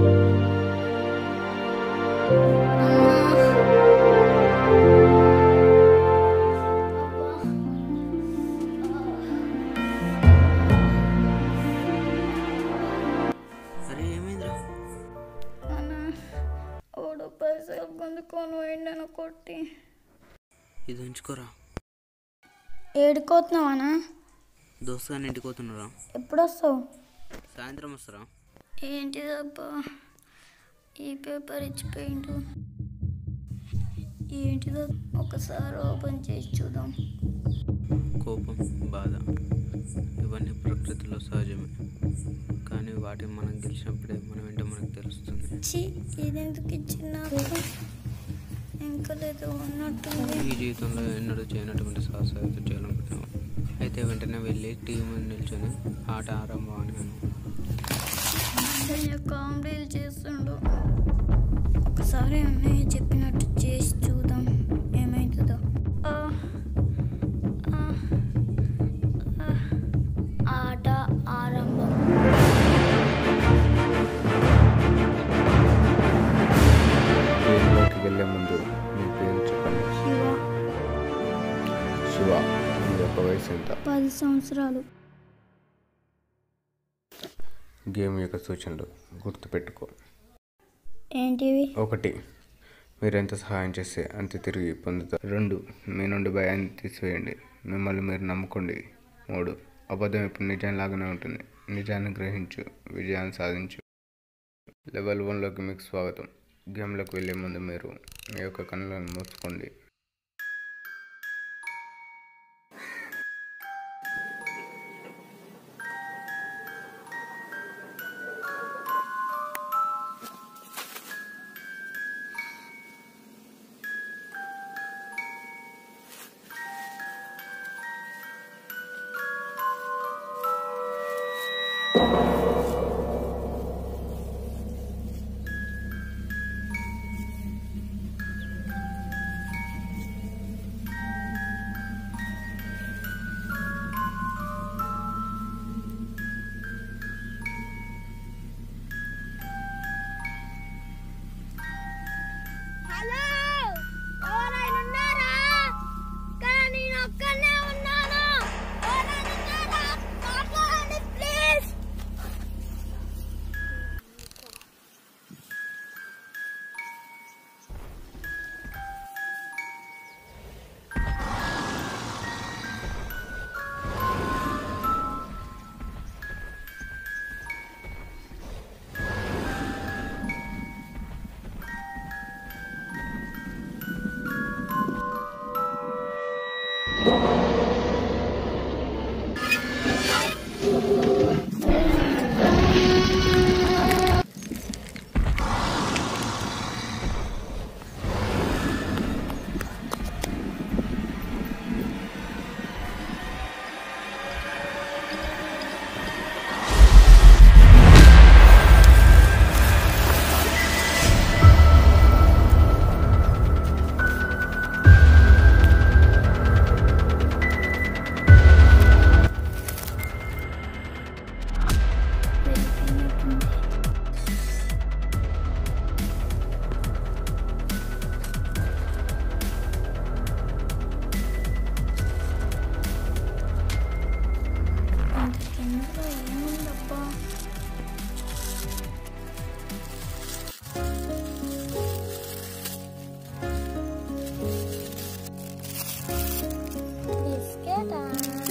సరే ఏమైందిరా అన్న ఓడు పైసలు గుంజుకొని పోయిండను కొట్టి ఇది ఉంచుకోరా ఏడుకోతున్నావానా దోస్తుగాని ఇంటికి పోతున్నారా ఎప్పుడు వస్తావు సాయంత్రం వస్తారా ఏంటిదబ్బా ఈ పేపర్ ఇచ్చిపోయిండు ఏంటిదో ఒకసారి ఓపెన్ చేసి చూద్దాం కోపం బాధ ఇవన్నీ ప్రకృతిలో సహజమే కానీ వాటిని మనం గెలిచినప్పుడే మనం ఏంటో మనకు తెలుస్తుంది చి ఇదెందుకు ఇచ్చింది నాకు ఇంకా లేదు ఉన్నట్టుంది ఈ జీవితంలో ఎన్నడూ చేయనటువంటి సాహసాలతో చేయాలనుకుంటున్నాం అయితే వెంటనే వెళ్ళి టీం ముందు నిల్చొని ఆట ఆరంభం అని అను అన్నయ్య కామెడీలు చేస్తుండు ఒకసారి అన్నయ్య చెప్పినట్టు చేసి చూద్దాం ఏమవుతుందో ఆ, ఆ, ఆ. ఆట ఆరంభం గేమ్లోకి వెళ్ళే ముందు మీ పేరు చెప్పండి శివ శివ మీ యొక్క వయసు ఎంత పది సంవత్సరాలు గేమ్ యొక్క సూచనలు గుర్తుపెట్టుకో ఏంటివి ఒకటి మీరు ఎంత సహాయం చేస్తే అంత తిరిగి పొందుతారు రెండు మీ నుండి భయాన్ని తీసివేయండి మిమ్మల్ని మీరు నమ్ముకోండి మూడు అబద్ధం ఇప్పుడు నిజంలాగానే ఉంటుంది నిజాన్ని గ్రహించు విజయాన్ని సాధించు లెవెల్ వన్లోకి మీకు స్వాగతం గేమ్లోకి వెళ్ళే ముందు మీరు మీ యొక్క కన్నులను మూసుకోండి హలో ఎవరైనా ఉన్నారా ఇక్కడ నేను ఒక్కనే ఉన్నాను ఎవరైనా ఉన్నారా మాట్లాడండి ప్లీజ్ వెళ్ళిపోయినట్టుంది. ఇంత కిందలో ఏముందబ్బా బిస్కెటా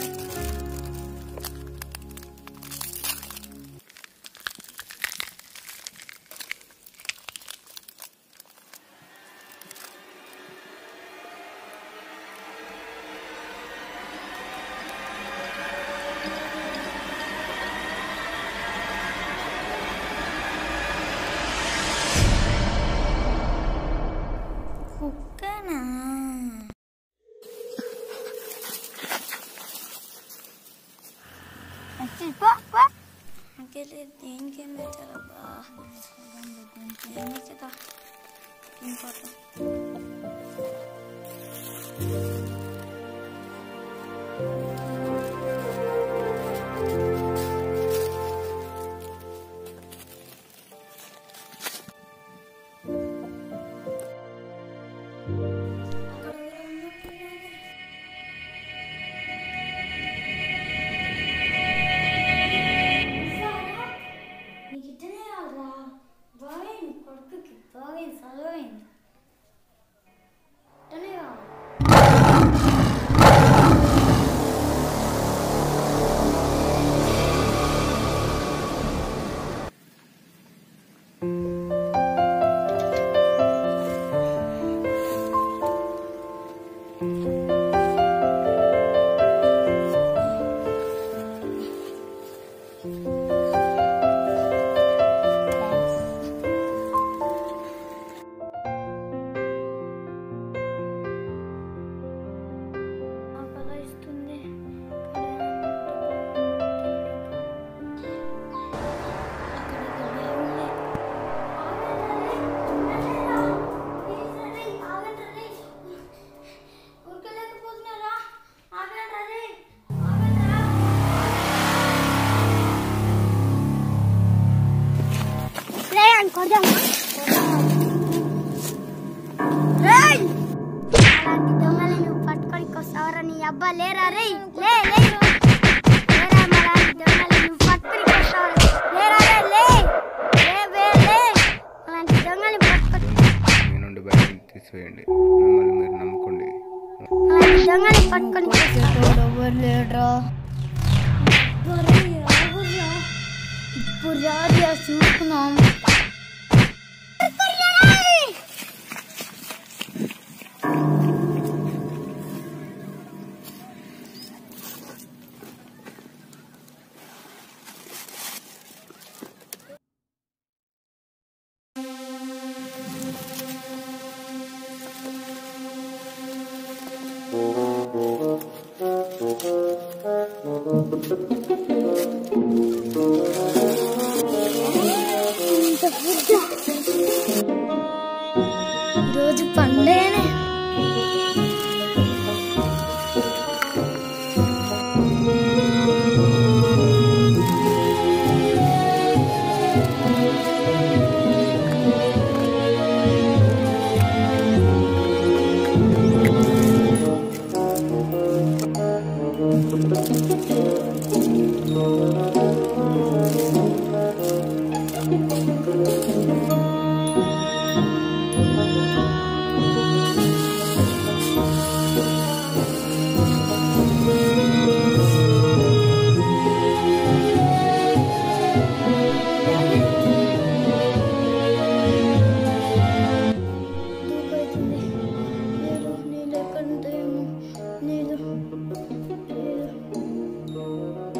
కుక్కనా నాకెళ్ళి దేనికి ఏం పెట్టారబ్బా దేనికి కదా ఇంకోటి పోయింది చదివింది అట్టనే కావాలి ఆకలి ఇస్తుంది కొడదామా రేయ్ అలాంటి దొంగలు నువ్వు పట్టుకొని వస్తావరా నీ అబ్బా లేరా రే లే లే లేరా అలాంటి దొంగలు నువ్వు పట్టుకొని వస్తావరా లేరా రే లే లే బే లే అలాంటి దొంగలు పట్టుకొని మీ నుండి భయాన్ని తీసివేయండి మిమ్మల్ని మీరు నమ్ముకోండి అలాంటి దొంగలు పట్టుకొని ఎవరు లేడరా ఇప్పుడు రాజు చూసుకున్నాం ఈరోజు పండేనే దూకైతుంది నీళ్ళు నీళ్ళు ఎక్కడ ఉంటాయేమో నీళ్ళు నీళ్ళు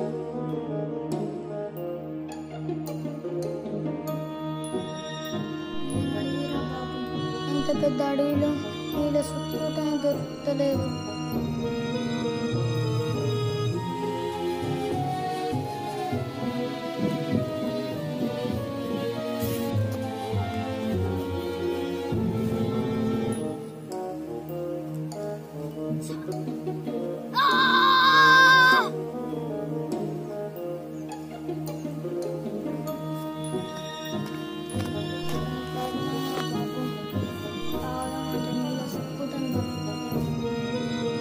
అడవిరా బాబు. ఇంత పెద్ద అడవిలో నీళ్ళ చుట్టూ దొరుకుతలేదు కావాలంటే నీళ్ళ చుట్టూ దొరుకుతలేదు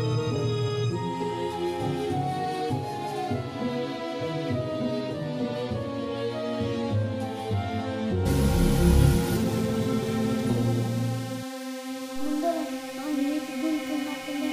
ముందర ఆ నీటి బిందు ఉన్నట్టుంది.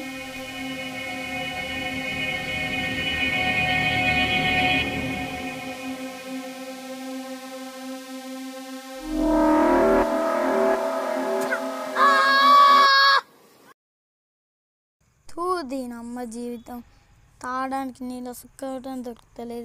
తూ దీని అమ్మ జీవితం తాగడానికి నీళ్ళ సుక్కవటం దొరుకుతలేదు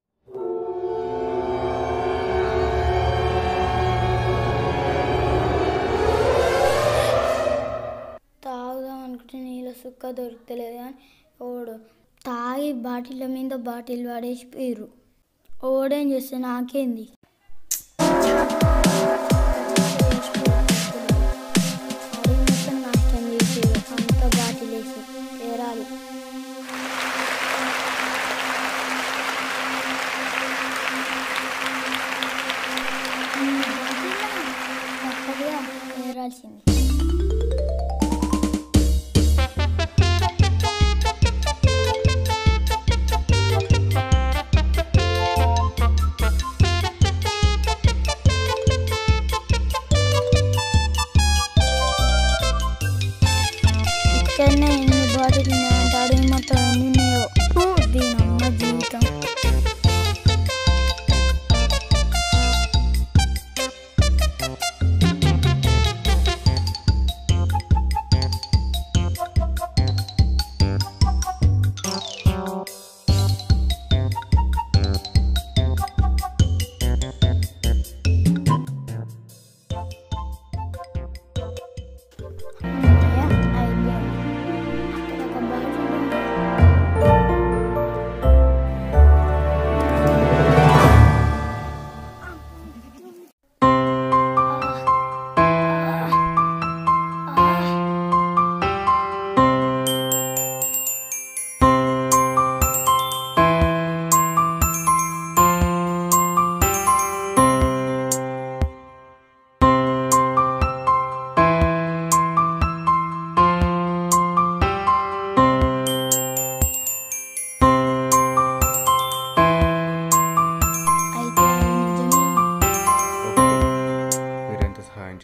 తాగుదాం అనుకుంటే నీళ్ళ సుక్క దొరుకుతలేదు కానీ ఓడు తాగి బాటిల్ మీద బాటిల్ పడేసి పోయిర్రు ఓడేం చేస్తే నాకేంది అడవి మొత్తం నాశనం చేసేది అంత బాటిల్ వేసి తేరాలి అన్ని బాటిళ్ళ తప్పదుగా తేరాల్సింది ఆ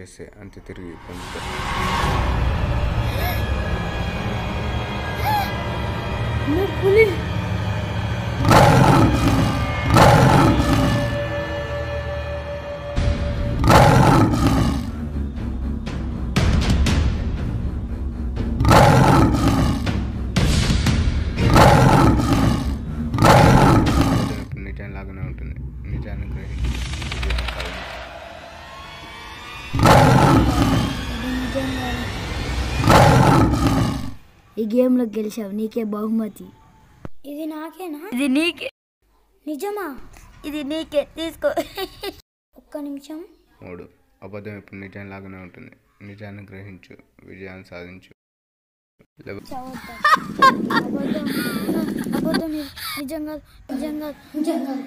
చేస్తే అంతే తిరిగి పొందుతారు నువ్వు పులి అబద్ధం ఎప్పుడు నిజం లాగానే ఉంటుంది నిజాన్ని గ్రహించి విజయాన్ని సాధించు. ఈ గేమ్లో గెలిచావు నీకే బహుమతి ఇది నాకేనా ఇది నీకే నిజమా ఇది నీకే తీసుకో ఒక్క నిమిషం మూడు అబద్ధం ఎప్పుడు నిజం లాగానే ఉంటుంది నిజాన్ని గ్రహించు విజయాన్ని సాధించు లేవ- అబద్ధం అబద్ధం ఇది నిజంగా నిజంగా నిజంగా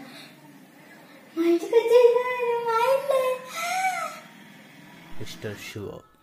మిస్టర్ శివ